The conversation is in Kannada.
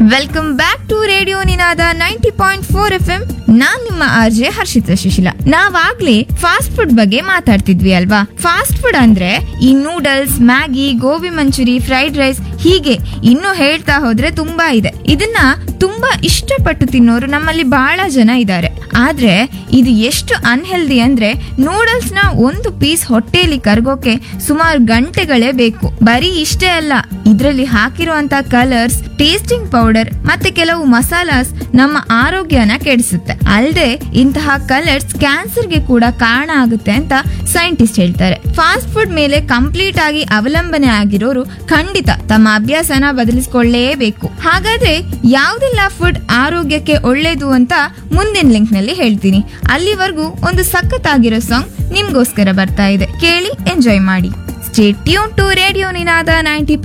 welcome back to radio Ninaada ninety point four F M ನಾನ್ ನಿಮ್ಮ ಆರ್ಜೆ ಹರ್ಷಿತಾ ಶಿಶಿಲ ನಾವಾಗ್ಲೇ ಫಾಸ್ಟ್ ಫುಡ್ ಬಗ್ಗೆ ಮಾತಾಡ್ತಿದ್ವಿ ಅಲ್ವಾ ಫಾಸ್ಟ್ ಫುಡ್ ಅಂದ್ರೆ ಈ noodles Maggi gobi Manchurian fried rice ಹೀಗೆ ಇನ್ನು ಹೇಳ್ತಾ ಹೋದ್ರೆ ತುಂಬಾ ಇದೆ ಇದನ್ನ ತುಂಬಾ ಇಷ್ಟಪಟ್ಟು ತಿನ್ನೋರು ನಮ್ಮಲ್ಲಿ ಬಹಳ ಜನ ಇದ್ದಾರೆ ಆದ್ರೆ ಇದು ಎಷ್ಟು ಅನ್ಹೆಲ್ದಿ ಅಂದ್ರೆ ನೂಡಲ್ಸ್ ನ ಒಂದು ಪೀಸ್ ಹೊಟ್ಟೆಯಲ್ಲಿ ಕರ್ಗೋಕೆ ಸುಮಾರು ಗಂಟೆಗಳೇ ಬೇಕು ಬರೀ ಇಷ್ಟೇ ಅಲ್ಲ ಇದ್ರಲ್ಲಿ ಹಾಕಿರುವಂತ ಕಲರ್ಸ್ ಟೇಸ್ಟಿಂಗ್ ಪೌಡರ್ ಮತ್ತೆ ಕೆಲವು ಮಸಾಲಾಸ್ ನಮ್ಮ ಆರೋಗ್ಯನ ಕೆಡಿಸುತ್ತೆ ಅಲ್ಲದೆ ಇಂತಹ ಕಲರ್ಸ್ ಕ್ಯಾನ್ಸರ್ಗೆ ಕೂಡ ಕಾರಣ ಆಗುತ್ತೆ ಅಂತ ಸೈಂಟಿಸ್ಟ್ ಹೇಳ್ತಾರೆ ಫಾಸ್ಟ್ ಫುಡ್ ಮೇಲೆ ಕಂಪ್ಲೀಟ್ ಆಗಿ ಅವಲಂಬನೆ ಆಗಿರೋರು ಖಂಡಿತ ತಮ್ಮ ಅಭ್ಯಾಸನ ಬದಲಿಸಿಕೊಳ್ಳಲೇಬೇಕು ಹಾಗಾದ್ರೆ ಯಾವ್ದೆಲ್ಲ ಫುಡ್ ಆರೋಗ್ಯಕ್ಕೆ ಒಳ್ಳೇದು ಅಂತ ಮುಂದಿನ ಲಿಂಕ್ ನಲ್ಲಿ ಹೇಳ್ತೀನಿ ಅಲ್ಲಿವರೆಗೂ ಒಂದು ಸಖತ್ತಾಗಿರೋ ಸಾಂಗ್ ನಿಮ್ಗೋಸ್ಕರ ಬರ್ತಾ ಇದೆ ಕೇಳಿ ಎಂಜಾಯ್ ಮಾಡಿ stay tune to radio Ninaada ninety